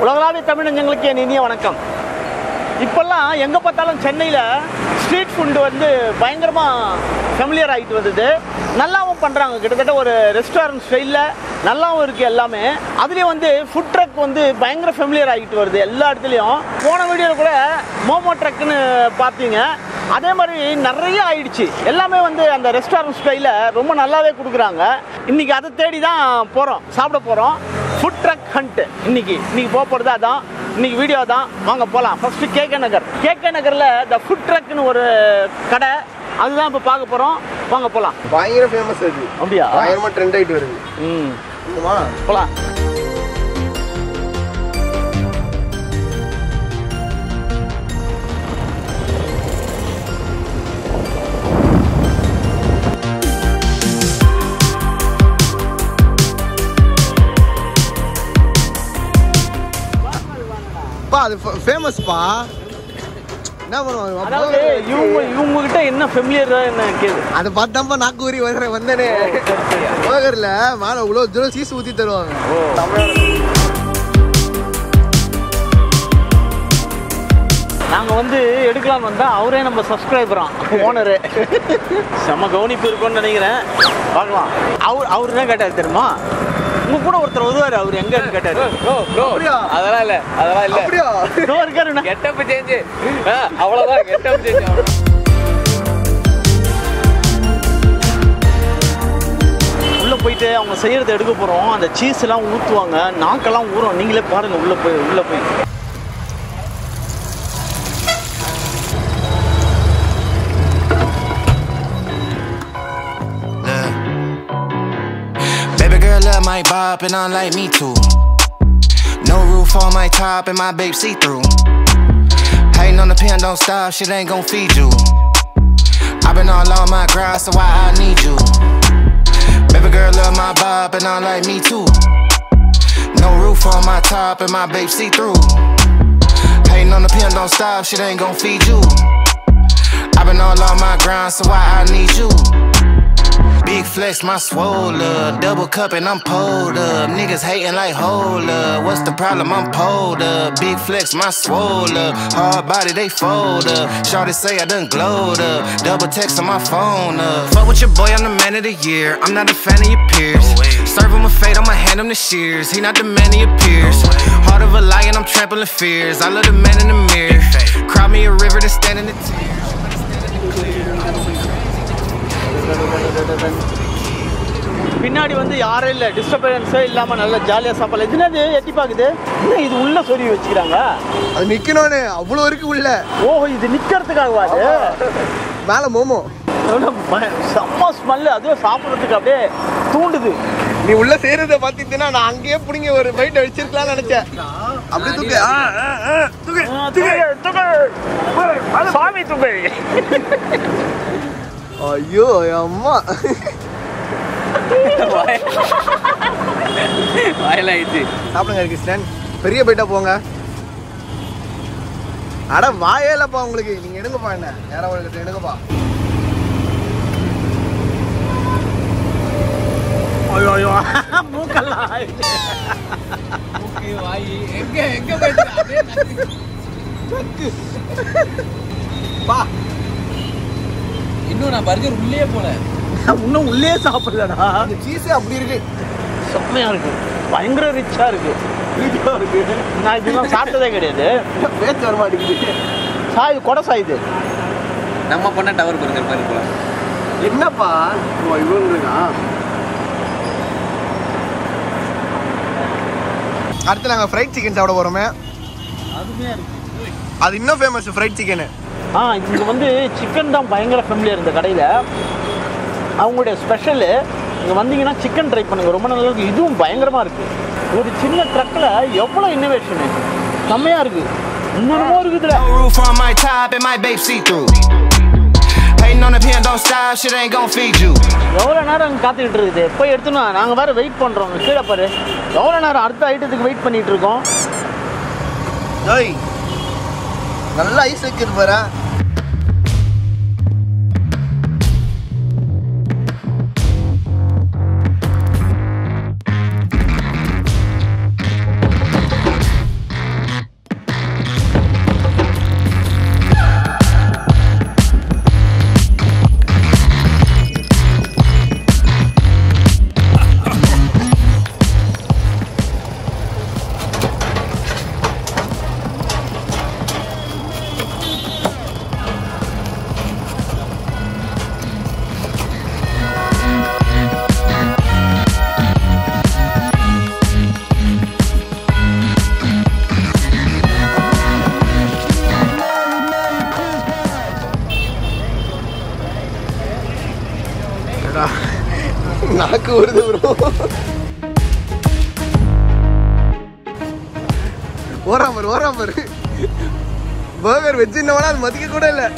உலகளாவிய தமிழஞ்சங்களுக்கு என் இனிய வணக்கம் இப்போல்லாம் எங்கே பார்த்தாலும் சென்னையில் ஸ்ட்ரீட் ஃபுட்டு வந்து பயங்கரமாக ஃபெமிலியர் ஆகிட்டு வந்தது நல்லாவும் பண்ணுறாங்க கிட்டத்தட்ட ஒரு ரெஸ்டாரண்ட் ஸ்டைலில் நல்லாவும் இருக்குது எல்லாமே அதுலேயும் வந்து ஃபுட் ட்ரக் வந்து பயங்கர ஃபெமிலியர் ஆகிட்டு வருது எல்லா இடத்துலையும் போன வீடியோவில் கூட மோமோ ட்ரக்குன்னு பார்த்தீங்க அதே மாதிரி நிறைய ஆயிடுச்சு எல்லாமே வந்து அந்த ரெஸ்டாரண்ட் ஸ்டைலில் ரொம்ப நல்லாவே கொடுக்குறாங்க இன்னைக்கு அதை தேடி தான் போகிறோம் சாப்பிட போகிறோம் ஃபுட் ட்ரக் ஹண்ட் இன்னைக்கு இன்னைக்கு போக போகிறது அதான் இன்னைக்கு வீடியோ தான் வாங்க போகலாம் ஃபர்ஸ்ட் கேகே நகர் கேகே நகரில் த ஃபுட் ட்ரக்னு ஒரு கடை அதுதான் இப்போ பார்க்க போகிறோம் வாங்க போகலாம் பயங்கர ஃபேமஸ் அது அப்படியா பயங்கரமா ட்ரெண்ட் ஆயிட்டு வருது ம் ஆமா போகலாம் பா அது ஃபேமஸ்ப்பா என்ன பண்ணுவாங்க அதாவது இவங்க இவங்க கிட்ட என்ன ஃபெமிலியர் என்ன கேது அதை பார்த்தாப்பா நாக்கு ஊறி வர வந்தனே போகர்ல மேல இவ்வளோ தூரம் சீஸ் ஊத்தி தருவாங்க நாங்கள் வந்து எடுக்கலாம்னு வந்தால் அவரே நம்ம சப்ஸ்கிரைபரான் ஓனரு செம்ம கவனிப்பு இருக்கும்னு நினைக்கிறேன் பார்க்கலாம் அவர் அவர் என்ன கேட்டார் தெரியுமா உங்க கூட ஒருத்தர் உதவாரு அவர் எங்கன்னு கேட்டாரு அப்படியா? அதெல்லாம் இல்ல அதெல்லாம் இல்ல அப்படியா இதோ இருக்காருண்ணா கெட்டப் சேஞ்ச் அவ்வளவுதான் கெட்டப் சேஞ்ச் உள்ள போயிட்டு அவங்க செய்யறதை எடுக்க போறோம் அந்த சீஸ் எல்லாம் ஊத்துவாங்க நாக்கெல்லாம் ஊறும் நீங்களே பாருங்க உள்ள போய் உள்ள போய் Baby girl love my bop and unlike me too. No roof on my top and my babe see through. Hating on the pen, don't stop, shit ain't gon' feed you. i been all on my grind, so why I need you? Baby girl love my bop and unlike me too. No roof on my top and my babe see through. Hating on the pen, don't stop, shit ain't gon' feed you. i been all on my grind, so why I need you? Big flex, my swole up. Double cup and I'm pulled up. Niggas hating like hold up. What's the problem? I'm pulled up. Big flex, my swole up. Hard body, they fold up. Shorty say I done glowed up. Double text on my phone up. Fuck with your boy, I'm the man of the year. I'm not a fan of your peers. Serve him a fate, I'ma hand him the shears. He not the man he appears. Heart of a lion, I'm trampling fears. I love the man in the mirror. Cry me a river to stand in the tears. பின்னாடி வந்து யாரும் இல்லை டிஸ்டர்பன்ஸே இல்லாம நல்லா ஜாலியா சாப்பிடலாம் இது என்னது எட்டி பாக்குது என்ன இது உள்ள சொருவி வச்சுக்கிறாங்க அது நிக்கணும்னு அவ்வளோ இருக்கு உள்ள ஓஹோ இது நிக்கிறதுக்காகவா அது மேல மோமோ எவ்வளவு பய- செம்ம ஸ்மெல்லு அதுவே சாப்பிட்றதுக்கு அப்படியே தூண்டுது நீ உள்ள செய்யறத பாத்தீங்கன்னா நான் அங்கேயே புடிங்க ஒரு பைட் அடிச்சிருக்கலாம்னு நினைச்சேன் அப்படியே தூக்கு ஆ, ஆ, ஆ, தூக்கு ஆ, துகள், துகள். சாமி துகள் ஐயோ அம்மா வாயிலாயிடுச்சு சாப்பிடுங்க கிருஷ்ணன் பெரிய பைட்டா போங்க அட வாயே இல்லப்பா உங்களுக்கு நீங்க எடுங்கப்பா என்ன யாரோ உங்களுக்கு எடுங்கப்பா ஐயோ ஐயோ மூக்கெல்லாம் ஆயிடுச்சு. வாய் எங்க எங்க போயிட்டு பா இன்னும் நான் பர்கர் உள்ளே போல இன்னும் உள்ளே சாப்பிடலடா அந்த சீஸே அப்படி இருக்கு செம்மையா இருக்கு பயங்கர ரிச்சா இருக்கு வீடியோ இருக்கு நான் இதெல்லாம் சாப்பிட்டதே கிடையாது பேச்சு வர மாட்டேங்குது சாய் கொடை சாயுது நம்ம பண்ண டவர் பர்கர் மாதிரி போல என்னப்பா ஓ இவங்களுக்கா அடுத்து நாங்கள் ஃப்ரைட் சிக்கன் சாப்பிட போகிறோமே அதுமே இருக்கு அது இன்னும் ஃபேமஸ் ஃப்ரைட் சிக்கனு ஆ இங்கே வந்து சிக்கன் தான் பயங்கர ஃபெமிலியர் இந்த கடையில் அவங்களுடைய ஸ்பெஷலு இங்கே வந்தீங்கன்னா சிக்கன் ட்ரை பண்ணுங்க ரொம்ப நல்லா இருக்கு இதுவும் பயங்கரமாக இருக்குது ஒரு சின்ன ட்ரக்கில் எவ்வளோ இன்னோவேஷனு செம்மையாக இருக்குது இன்னொருமோ இருக்குதுல No roof on my top and my babe see through. Hating on the pen, don't stop, shit ain't gon' feed you. எவ்வளோ நேரம் அங்கே காத்துக்கிட்டு இருக்குது எப்போ எடுத்துனா நாங்கள் வேறு வெயிட் பண்ணுறோம் கீழே பாரு எவ்வளோ நேரம் அடுத்த ஐட்டத்துக்கு வெயிட் பண்ணிட்டு இருக்கோம் ஜோய் நல்லா ஐஸ் வைக்கிறது பாரு நாக்கு வருது ப்ரோ ஓராம் பாரு ஓராம் பாரு பர்கர் வச்சுன்னவனா அது மதிக்க கூட இல்ல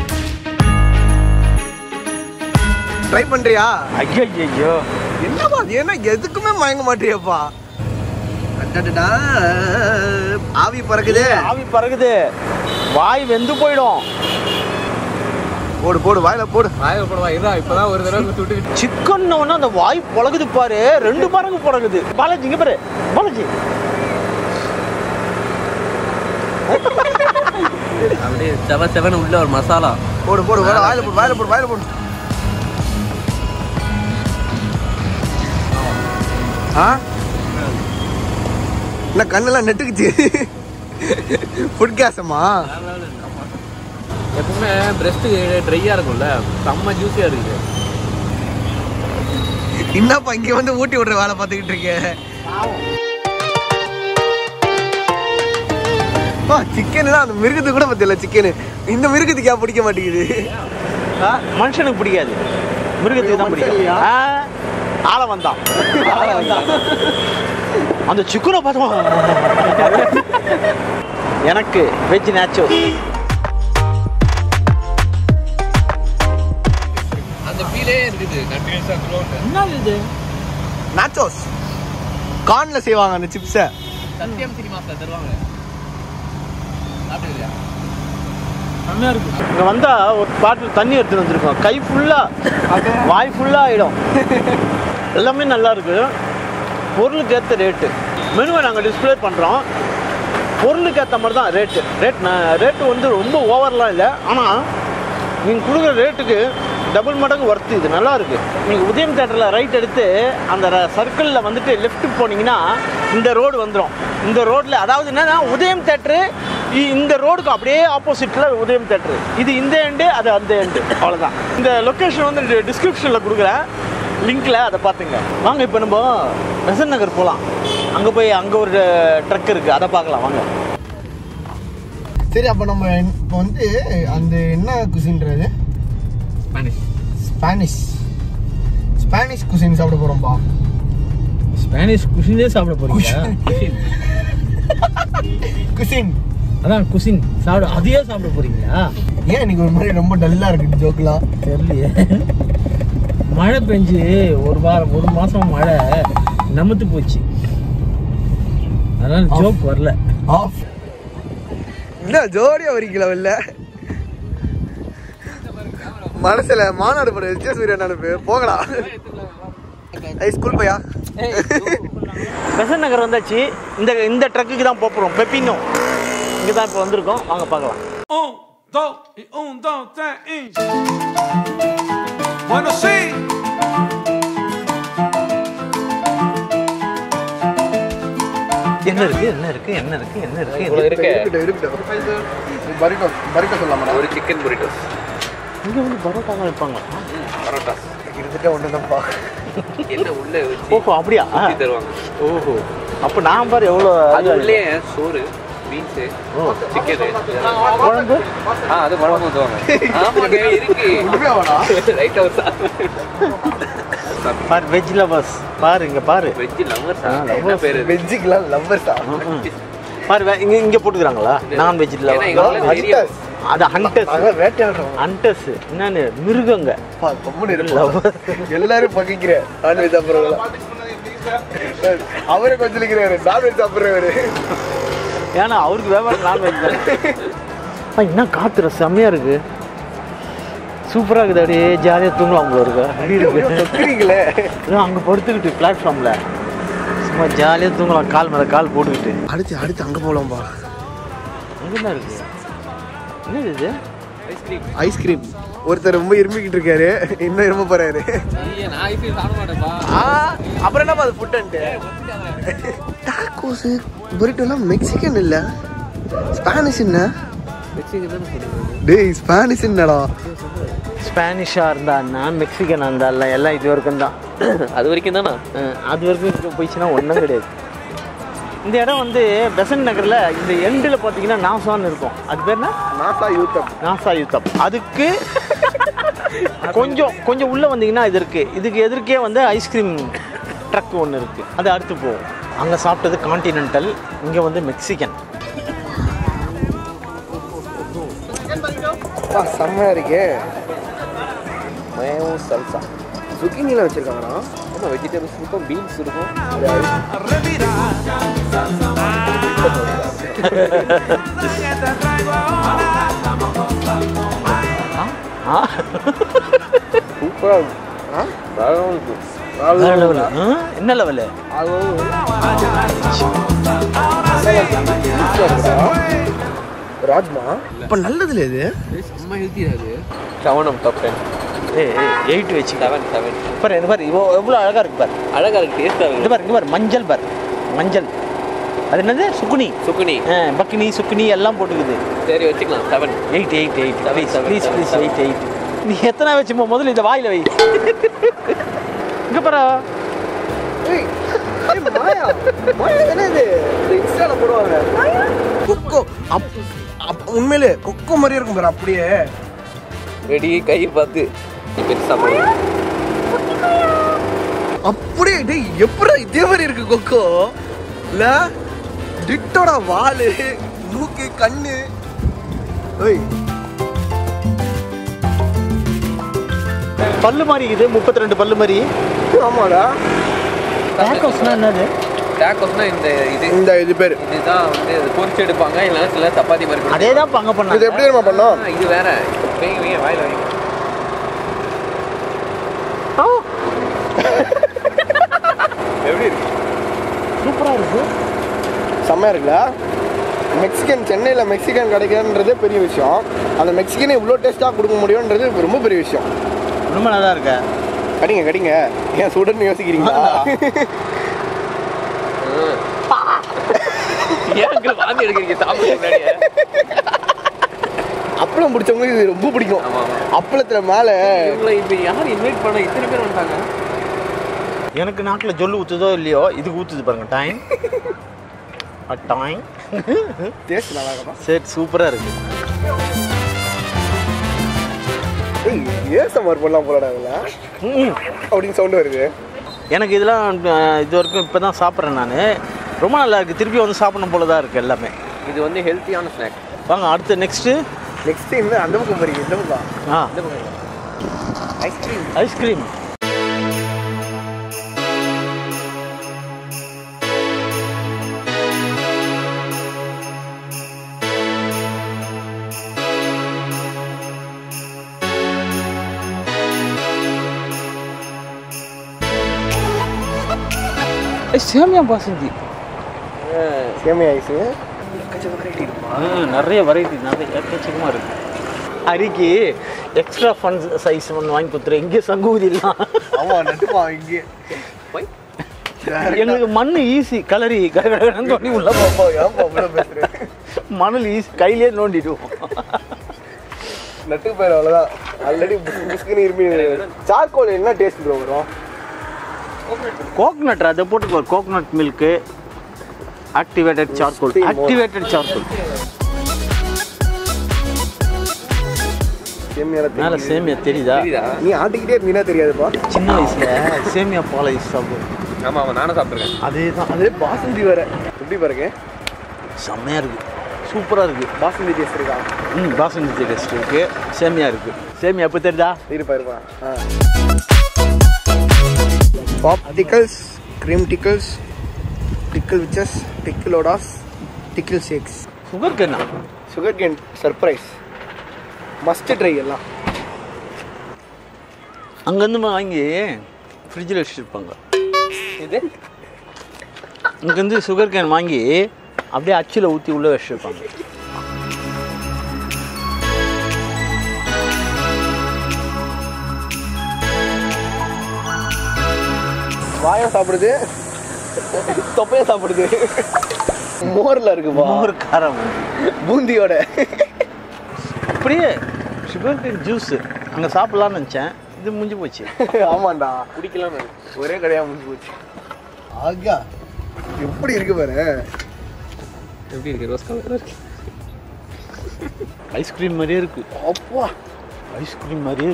ட்ரை பண்றியா ஐயோ ஐயோ என்னப்பா அது என்ன எதுக்குமே மயங்க மாட்டியப்பா அடடடா, ஆவி பறக்குதே ஆவி பறகுது வாய் வெந்து போயிடும் போடு போடு வாயில போடு வாயில போடுவா இருடா இப்பதான் ஒரு தடவை சுட்டு சிக்கன் அந்த வாய் பழகுது பாரு ரெண்டு மடங்கு பழகுது பாலாஜி இங்க பாரு பாலாஜி அப்படியே செவ செவன் உள்ள ஒரு மசாலா போடு போடு வாயில வாயில போடு வாயில போடு வாயில போடு ஆ என்ன கண்ணெல்லாம் நெட்டுக்குச்சு ஃபுட் கேஸமா எப்பவுமே பிரஸ்ட் ட்ரையா இருக்கும்ல செம்ம ஜூஸியா இருக்குது என்னப்பா இங்க வந்து ஊட்டி விடுற வேலை பார்த்துக்கிட்டு இருக்க பா சிக்கன் அந்த மிருகத்துக்கு கூட பத்தியில சிக்கன் இந்த மிருகத்துக்கு ஏன் பிடிக்க மாட்டேங்குது ஆ, மனுஷனுக்கு பிடிக்காது மிருகத்துக்கு தான் பிடிக்கும் ஆ, ஆளை வந்தான் ஆளை வந்தான் அந்த சிக்கனை பார்த்தோம் எனக்கு வெஜ் நேச்சோ அந்த ஃபீலே இருக்குது கண்டினியூஸா க்ளோண்ட் என்ன இது நாச்சோஸ் கார்ன்ல செய்வாங்க அந்த சிப்ஸை சத்தியம் சினிமாஸ்ல தருவாங்க சாப்பிடுறியா இங்க வந்தா ஒரு பாட்டில் தண்ணி எடுத்துட்டு வந்திருக்கோம் கை ஃபுல்லா வாய் ஃபுல்லா ஆயிடும் எல்லாமே நல்லா இருக்கு பொருளுக்கு ஏற்ற ரேட்டு மெனுவை நாங்கள் டிஸ்ப்ளே பண்ணுறோம் பொருளுக்கு ஏற்ற மாதிரி தான் ரேட்டு ரேட் ரேட்டு வந்து ரொம்ப ஓவர்லாம் இல்லை ஆனால் நீங்கள் கொடுக்குற ரேட்டுக்கு டபுள் மடங்கு ஒர்த்து இது நல்லா இருக்கு நீங்கள் உதயம் தேட்டரில் ரைட் எடுத்து அந்த சர்க்கிளில் வந்துட்டு லெஃப்ட் போனீங்கன்னா இந்த ரோடு வந்துடும் இந்த ரோட்டில் அதாவது என்னன்னா உதயம் தேட்டரு இந்த ரோடுக்கு அப்படியே ஆப்போசிட்டில் உதயம் தேட்டரு இது இந்த எண்டு அது அந்த எண்டு அவ்வளோதான் இந்த லொக்கேஷன் வந்து டிஸ்கிரிப்ஷனில் கொடுக்குறேன் லிங்க்ல அதை பார்த்துங்க வாங்க இப்போ நம்ம பெசன் நகர் போகலாம் அங்கே போய் அங்கே ஒரு ட்ரக் இருக்குது அதை பார்க்கலாம் வாங்க சரி அப்ப நம்ம இப்போ வந்து அந்த என்ன குசின்றது ஸ்பானிஷ் ஸ்பானிஷ் ஸ்பானிஷ் குசின் சாப்பிட போறோம்பா ஸ்பானிஷ் குஷினே சாப்பிட போறீங்க குசின் அதான் குசின் சாப்பிட அதையே சாப்பிட போறீங்களா ஏன் இன்னைக்கு ஒரு மாதிரி ரொம்ப டல்லா இருக்கு ஜோக்லாம் தெரியலையே மழை பெஞ்சு ஒரு வாரம் ஒரு மாசம் மழை நமத்து போச்சு அதனால ஜோக் வரல ஆஃப் என்ன ஜோடியா வரீங்களா வெளில மனசுல மாநாடு படம் விஜய் சூர்யா நினைப்பு போகலாம் ஐய் ஸ்கூல் பையா பெசன் நகர் வந்தாச்சு இந்த இந்த ட்ரக்குக்கு தான் போகிறோம் பெப்பினோ இங்கே தான் இப்போ வந்திருக்கோம் வாங்க பார்க்கலாம் Un, dos, y un, dos, tres, y... Bueno, sí. என்ன இருக்கு என்ன இருக்கு என்ன இருக்கு என்ன இருக்கு இவ்வளவு இருக்கு இருக்கட்டும் இருக்கட்டும் பரிட்டோ பரிட்டோ சொல்லலாமா ஒரு சிக்கன் புரிட்டோஸ் இங்கே வந்து பரோட்டாலாம் வைப்பாங்களா பரோட்டா இருந்துட்டே ஒன்று தான்ப்பா என்ன உள்ள வச்சு ஓஹோ அப்படியா ஊத்தி தருவாங்க ஓஹோ அப்போ நான் பாரு எவ்வளோ அது உள்ளே சோறு பீன்ஸ் சிக்கன் குழம்பு ஆ அது குழம்பு ஊத்துவாங்க ஆமாங்க இருக்கு உண்மையாவாடா ரைட் ஹவுஸ் பாரு வெஜ் லவர்ஸ் பாரு இங்க பாரு வெஜ் லவர்ஸ் ஆ, என்ன lovers. பேரு இது? வெஜ்ஜுக்கெல்லாம் லவ்வர்ஸா ம்ம். பாரு வே- இங்க இங்க போட்டுக்கிறாங்களா நான் வெஜ் ஏன்னா எங்க ஊர்ல லவர் தெரியும். அது ஹண்டர்ஸ் அதான் வேட்டையாடுறோம் ஹண்டர்ஸ் என்னன்னு மிருகங்க பா, கம்முனு இருப்பா. Lover. எல்லாரும் பகிக்கிறேன் நான்வெஜ் சாப்பிட்றவங்க அவரே கொஞ்சம் இருக்கிறாரு நான்வெஜ் சாப்பிட்றவரு ஏன்னா அவருக்கு வியாபாரம் நான்வெஜ் தான் அப்பா, என்ன காத்துற செம்மையா இருக்கு சூப்பரா இருக்குது அப்படியே ஜாலியா தூங்கலாம் போல இருக்கு அப்படி இருக்கு தொக்குறீங்களே இதோ அங்க படுத்துக்கிட்டு பிளாட்ஃபார்ம்ல சும்மா ஜாலியா தூங்கலாம் கால் மேல கால் போட்டுக்கிட்டு அடுத்து அடுத்து அங்க போலாம்பா அங்க என்ன இருக்கு என்னது இது ஐஸ்கிரீம் ஒருத்தர் ரொம்ப இருமிக்கிட்டு இருக்காரு இன்னும் இரும்ப போறாரு ஐயா, நான் ஐஸ்கிரீம் சாப்பிட மாட்டேன்ப்பா அப்புறம் என்னப்பா அது ஃபுட்டு டாக்கோஸ் புரிட்டோலாம் மெக்சிகன் இல்ல ஸ்பானிஷ் என்ன டேய் ஸ்பானிஷ் என்னடா ஸ்பானிஷா இருந்தா நான் மெக்சிகனா இருந்தா எல்லாம் இது வரைக்கும் தான் அது வரைக்கும் தானா அஹ் அது வரைக்கும் இங்க போயிடுச்சுன்னா ஒன்றும் கிடையாது இந்த இடம் வந்து பெசன் நகரில் இந்த எண்டில் பார்த்தீங்கன்னா நாசான்னு இருக்கும் அது பேர் என்ன நாசா யூத்தம் நாசா யுத்தம் அதுக்கு கொஞ்சம் கொஞ்சம் உள்ளே வந்தீங்கன்னா இது இருக்குது இதுக்கு எதிர்க்கே வந்து ஐஸ்கிரீம் ட்ரக் ஒன்று இருக்குது அது அடுத்து போகும் அங்கே சாப்பிட்டது கான்டினென்டல் இங்கே வந்து மெக்சிகன் அப்பா செம்மையா இருக்கே மயமும் சல்சா சுக்கினிலாம் வச்சிருக்காங்கண்ணா ஆமாம் வெஜிடபிள்ஸ் இருக்கும் பீன்ஸ் இருக்கும் ஆ சூப்பராக இருக்கும் ஆ வேகம் இருக்கும் வேற level. ஆ? என்ன லெவலு ராஜ்மா இப்போ நல்லதுல இது செம்ம ஹெல்த்தி அது செவனம் டாப் டென் ஏய் எயிட் வச்சு செவன் செவன் பாரு இந்த பாரு இவ்வளோ எவ்வளோ அழகாக இருக்கு பாரு அழகா இருக்கு டேஸ்டாக இது இருக்கு பாரு இங்க பாரு மஞ்சள் பாரு மஞ்சள் அது என்னது சுக்குனி சுக்குனி ஆ, பக்கினி சுக்குனி எல்லாம் போட்டுக்குது சரி வச்சுக்கலாம் seven eight eight eight Seven, please seven, please seven, please seven. Eight eight நீ எத்தனை வச்சுப்போ முதல்ல இந்த வாயில வை இங்க பாரு ஏய் ஏய், மாயா மாயா என்ன இது இந்த இன்ஸ்டால போடுவாங்க கொக்கோ அப் அப் உண்மையிலே கொக்கோ மாதிரியே இருக்கும் பாரு அப்படியே ரெடி கை பார்த்து பெருசாக போடும் அப்படியே டேய் எப்படா இதே மாதிரி இருக்கு கொக்கோ இல்ல டிட்டோட வாலு மூக்கு கண்ணு ஓய் பல்லு மாதிரி இது முப்பத்தி ரெண்டு பல்லு மாதிரி ஆமாடா டேக்கோஸ்னா என்னது டேக்கோஸ்னா இந்த இது இந்த இது பேர் இதுதான் வந்து இது பொரிச்சு எடுப்பாங்க இல்லைன்னா சில சப்பாத்தி மாதிரி கொடுப்பாங்க. அதே தான் அங்கே இது பண்ணாங்க எப்படி தெரியுமா பண்ணோம் ஆ, இது வேற வைங்க வைங்க வாயில வைங்க எப்படி இருக்கு சூப்பராக இருக்கு செம்மையா இருக்குல்ல மெக்சிகன் சென்னையில் மெக்சிகன் கிடைக்கிறன்றது பெரிய விஷயம் அந்த மெக்சிகனை இவ்வளோ டேஸ்ட்டாக கொடுக்க முடியுன்றது ரொம்ப பெரிய விஷயம் ரொம்ப நல்லா இருக்கு கடிங்க கடிங்க ஏன் சுடுன்னு யோசிக்கிறீங்களா ஏன் uncle வாந்தி எடுக்கிறீங்க சாப்பிட்டு முன்னாடியே அப்பளம் பிடிச்சவங்களுக்கு இது ரொம்ப பிடிக்கும் ஆமா ஆமா அப்பளத்தில் மேலே இவங்களை இப்போ யார் இன்வைட் பண்ண இத்தனை பேர் வந்துட்டாங்க எனக்கு நாக்கில் ஜொல்லு ஊற்றுதோ இல்லையோ இதுக்கு ஊற்றுது பாருங்க டைம் டைம் டேஸ்ட் நல்லா இருக்கும் சரி சூப்பராக இருக்கு ஏய் ஏசமார் போடலாம் போலடா இதில் ம். அப்படின்னு சவுண்டு வருது எனக்கு இதெல்லாம் அஹ், இது வரைக்கும் இப்போ தான் சாப்பிட்றேன் நான் ரொம்ப நல்லா இருக்குது திருப்பி வந்து சாப்பிடணும் போல தான் இருக்குது எல்லாமே இது வந்து ஹெல்த்தியான ஸ்நாக் வாங்க அடுத்து நெக்ஸ்ட்டு நெக்ஸ்ட் டைம் அந்த பக்கம் போறீங்க இந்த பக்கம் ஆ இந்த பக்கம் ஐஸ்கிரீம் ஐஸ்கிரீம் சேமியா பாசந்தி சேமியா ஐஸு நிறைய வெரைட்டி நிறைய எக்கச்சக்கமாக இருக்கு அரிக்கு எக்ஸ்ட்ரா ஃபண்ட்ஸ் சைஸ் ஒன்று வாங்கி கொடுத்துரு இங்கே சங்கூதிலாம் ஆமாம் நட்டுமா இங்கே போய் எங்களுக்கு மண் ஈஸி கலரி கடகடன்னு தோண்டி உள்ள போப்போம் ஏன்பா இவ்வளோ பேசுகிறேன் மணல் ஈஸி கையிலே நோண்டிடுவோம் நட்டு போயிடும் அவ்வளோதான் ஆல்ரெடி புஸ்குன்னு இருமி சார்கோல் என்ன டேஸ்ட் ப்ரோ வரும் கோகனட் அதை போட்டுக்கோ coconut milk activated charcoal Steam more. Activated charcoal சேமியால மேலே சேமியா தெரியுதா தெரியுதா நீ ஆட்டிக்கிட்டே இருந்தீங்கன்னா தெரியாதுப்பா சின்ன வயசுல சேமியா பால் ஐஸ் சாப்பிடுவோம் ஆமா ஆமா நானும் சாப்பிட்ருக்கேன் அதே தான் அதே பாசந்தி வேற எப்படி பாருங்க செம்மையாக இருக்குது சூப்பராக இருக்குது பாசந்தி டேஸ்ட் இருக்கா ம் பாசுமதி டேஸ்ட் இருக்குது சேமியா இருக்குது சேமியா எப்போ தெரியுதா இருப்பா இருப்பா ஆ pop tickles cream tickles tickle witches டிக்கிலோடாஸ் டிக்கில் ஷேக்ஸ் சுகர் கேனா sugar cane surprise must try எல்லாம் அங்கேருந்து வாங்கி ஃப்ரிட்ஜில் வச்சுருப்பாங்க இது இங்கேருந்து சுகர் கேன் வாங்கி அப்படியே அச்சில் ஊற்றி உள்ளே வச்சுருப்பாங்க வாயம் சாப்பிடுது தொப்பையும் சாப்பிடுது மோரில் இருக்குப்பா மோர் காரம் பூந்தியோட அப்படியே சுகர் கேன் ஜூஸு அங்கே சாப்பிட்லான்னு நினச்சேன் இது முடிஞ்சு போச்சு ஆமாண்டா குடிக்கலாம்னு ஒரே கடையாக முடிஞ்சு போச்சு ஆகா எப்படி இருக்கு பாரு எப்படி இருக்கு ரோஸ் கலர் இருக்கு ஐஸ்கிரீம் மாதிரியே இருக்குது அப்பா ஐஸ்கிரீம் மாதிரியே இருக்குது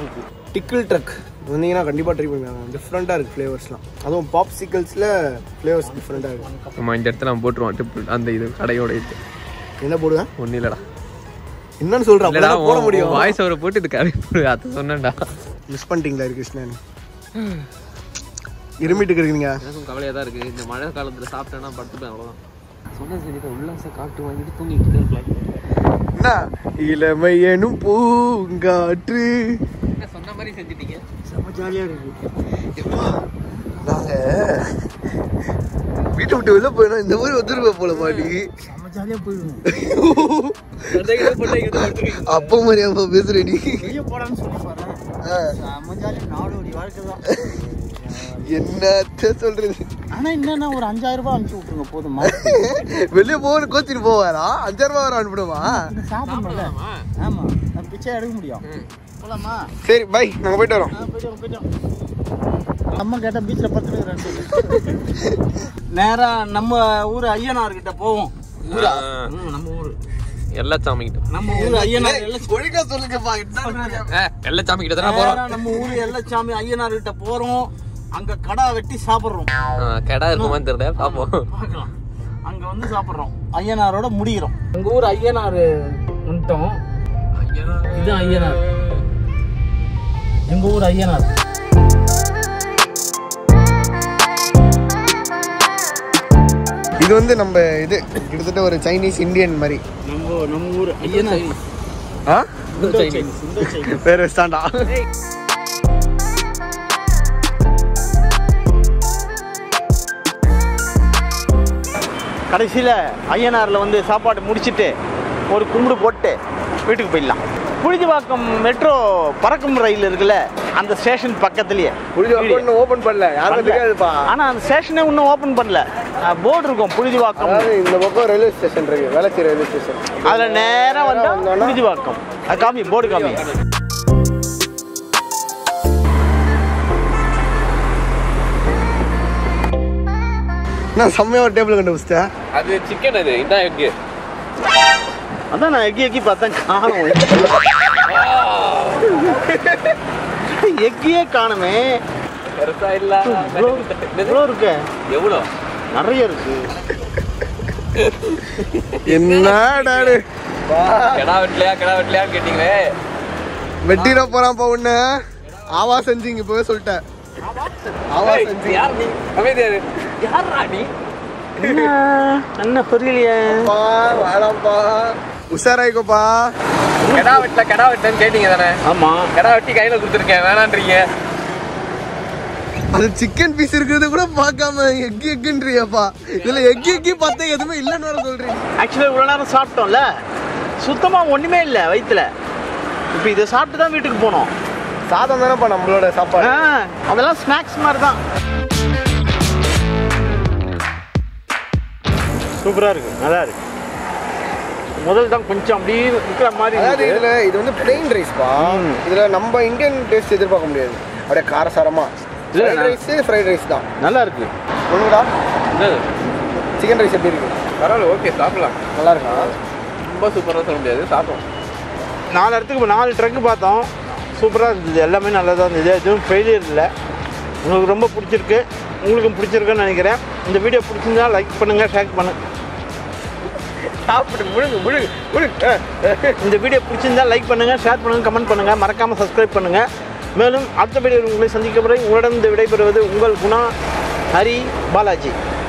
டிக்கிள் ட்ரக் வந்தீங்கன்னா கண்டிப்பாக ட்ரை பண்ணுவாங்க டிஃப்ரெண்ட்டாக இருக்குது ஃப்ளேவர்ஸ்லாம் அதுவும் பாப் சிக்கல்ஸில் ஃப்ளேவர்ஸ் டிஃப்ரெண்ட்டாக இருக்குது நம்ம இந்த இடத்துல நம்ம போட்டுருவோம் டிப்பு அந்த இது கடையோட இது என்ன போடுவேன் ஒன்றும் இல்லைடா என்னன்னு சொல்கிறேன் இல்லடா போட முடியும் வாய்ஸ் அவரை போட்டு இது கடை போடு அதை சொன்னேன்டா மிஸ் பண்ணிட்டீங்களா கிருஷ்ணன் இருமிட்டு இருக்கீங்க எனக்கும் கவலையாக தான் இருக்குது இந்த மழை காலத்தில் சாப்பிட்டேன்னா படுத்துப்பேன் அவ்வளோதான் சொன்னது சரி உல்லாச காட்டு வாங்கிட்டு தூங்கிட்டு இருக்கலாம் என்ன இளமை எனும் பூங்காற்று சொன்ன மாதிரி செஞ்சுட்டீங்க செம்ம ஜாலியாக இருக்கு எப்பா நாங்கள் வீட்டை விட்டு வெளில போயிடும் இந்த ஊர் வந்துருப்ப போல மாடி செம்ம ஜாலியாக போயிடுவோம் அப்பா மாதிரி அப்பா பேசுற நீ வெளியே போடான்னு சொல்லி பாரு ஆ, செம்ம ஜாலியாக நாடோடி வாழ்க்கை தான் என்னத்த சொல்றது ஆனா என்னன்னா ஒரு அஞ்சாயிரம் ரூபாய் அனுப்பிச்சு விட்டுருங்க போதுமா வெளியே போகணும் கோச்சிட்டு போவாரா அஞ்சாயிரம் ரூபாய் வர அனுப்பிடுமா சாப்பிடணும்ல ஆமா நம்ம பிச்சை எடுக்க முடியும் போலாமா சரி பை நாங்கள் போயிட்டு வரோம் ஆ, போயிட்டு வாங்க, போயிட்டு வாங்க. அம்மா கேட்டா பீச்சில் பத்து நேரா நம்ம ஊர் ஐயனார் கிட்ட போவோம் ஊரா ம், நம்ம ஊர் எல்லாச்சாமி கிட்ட நம்ம ஊர் ஐயனார் எல்லாம் ஒழுங்கா சொல்லுங்கப்பா என்ன எல்லாச்சாமி கிட்ட தானே போகிறோம் நேரா நம்ம ஊர் எல்லச்சாமி ஐயனார் கிட்ட போறோம் அங்க கடா வெட்டி சாப்பிடுறோம் கடை இருக்குமான்னு தெரியல பார்ப்போம் பார்க்கலாம் அங்க வந்து சாப்பிடுறோம் ஐயனாரோட முடிகிறோம் எங்க ஊர் ஐயனார் வந்துட்டோம் இது ஐயனார் எங்க ஊர் ஐயனார் இது வந்து நம்ம இது கிட்டத்தட்ட ஒரு சைனீஸ் இந்தியன் மாதிரி நம்ம நம்ம ஊர் ஐயனார் ஆ இந்தோ சைனீஸ் இந்தோ சைனீஸ் வேற ஸ்டாண்டா கடைசியில் ஐயனாரில் வந்து சாப்பாடு முடிச்சிட்டு ஒரு கும்பிடு போட்டு வீட்டுக்கு போயிடலாம் புழுதிவாக்கம் மெட்ரோ பறக்கும் ரயில் இருக்குல்ல அந்த ஸ்டேஷன் பக்கத்துலயே ஓபன் பண்ணல யாரும் தெரியாதுப்பா ஆனால் அந்த ஸ்டேஷனே இன்னும் ஓப்பன் பண்ணல போர்டு இருக்கும் புழுதிவாக்கம் அதாவது இந்த பக்கம் ரயில்வே ஸ்டேஷன் இருக்கு வேளச்சேரி ரயில்வே ஸ்டேஷன் அதில் நேராக வந்தால் வந்தோன்னா- புழுதிவாக்கம் அது காமி போர்டு காமி நான் செம்மையா ஒரு டேபிள் கண்டுபிடிச்சிட்டேன் அது சிக்கன் அது இதான் எக்கு அதான் நான் எக்கி எக்கி பார்த்தேன் காணும் எக்கியே காணுமே பெருசா இல்ல எவ்வளோ இருக்கு எவ்வளோ நிறைய இருக்கு என்னடாடு கிடா வெட்டலையா கிடா வெட்டலையான்னு கேட்டீங்களே வெட்டிட போறான்ப்பா உன்ன ஆவா செஞ்சீங்க இப்பவே சொல்லிட்டேன் ஆவா செஞ்சு யார் நீ அமைதியா இரு. யார்ரா நீ என்ன என்ன புரியலையே பா வேணாம்ப்பா உஷாராயிக்கோப்பா கிடா வெட்டல கிடா வெட்டலன்னு கேட்டீங்க தானே ஆமா கிடா வெட்டி கையில கொடுத்துருக்கேன் வேணான்றீங்க அது சிக்கன் பீஸ் இருக்கிறது கூட பார்க்காம எக் எக்குன்றியப்பா இதுல எக் எக்கி பார்த்தா எதுவுமே இல்லைன்னு வேற சொல்றீங்க ஆக்சுவலாக இவ்வளோ நேரம் சாப்பிட்டோம்ல சுத்தமாக ஒன்றுமே இல்லை வயிற்றுல இப்போ இதை சாப்பிட்டு தான் வீட்டுக்கு போனோம் சாதம் தானேப்பா நம்மளோட சாப்பாடு ஆ, அதெல்லாம் ஸ்நாக்ஸ் மாதிரி தான் சூப்பராக இருக்கு நல்லா இருக்கு முதல் தான் கொஞ்சம் அப்படியே இருக்கிற மாதிரி அதாவது இருந்தது. இதுல இது வந்து பிளெயின் ரைஸ்ப்பா ம். இதுல நம்ம இந்தியன் டேஸ்ட் எதிர்பார்க்க முடியாது அப்படியே காரசாரமா இல்ல, ஃப்ரைட் நான்- ரைஸ் ஃப்ரைட் ரைஸ் தான் நல்லா இருக்கு ஒண்ணுடா என்னது சிக்கன் ரைஸ் எப்படி இருக்கு பரவாயில்ல ஓகே சாப்பிடலாம் நல்லா இருக்கா ரொம்ப சூப்பராக சொல்ல முடியாது சாப்பிடும் நாலு இடத்துக்கு இப்போ நாலு ட்ரக்கு பார்த்தோம் சூப்பராக இருந்தது எல்லாமே நல்லா தான் இருந்தது எதுவும் ஃபெயிலியர் இல்லை உங்களுக்கு ரொம்ப பிடிச்சிருக்கு உங்களுக்கும் பிடிச்சிருக்குன்னு நினைக்கிறேன் இந்த வீடியோ பிடிச்சிருந்தா லைக் பண்ணுங்கள் ஷேர் பண்ணுங்க சாப்பிடு முழுங்கு முழுங்கு முழுங்கு இந்த வீடியோ பிடிச்சிருந்தா லைக் பண்ணுங்கள் ஷேர் பண்ணுங்கள் கமெண்ட் பண்ணுங்கள் மறக்காமல் சப்ஸ்கிரைப் பண்ணுங்கள் மேலும் அடுத்த வீடியோ உங்களை சந்திக்க வரை உங்களிடம் விடைபெறுவது உங்கள் குணா ஹரி பாலாஜி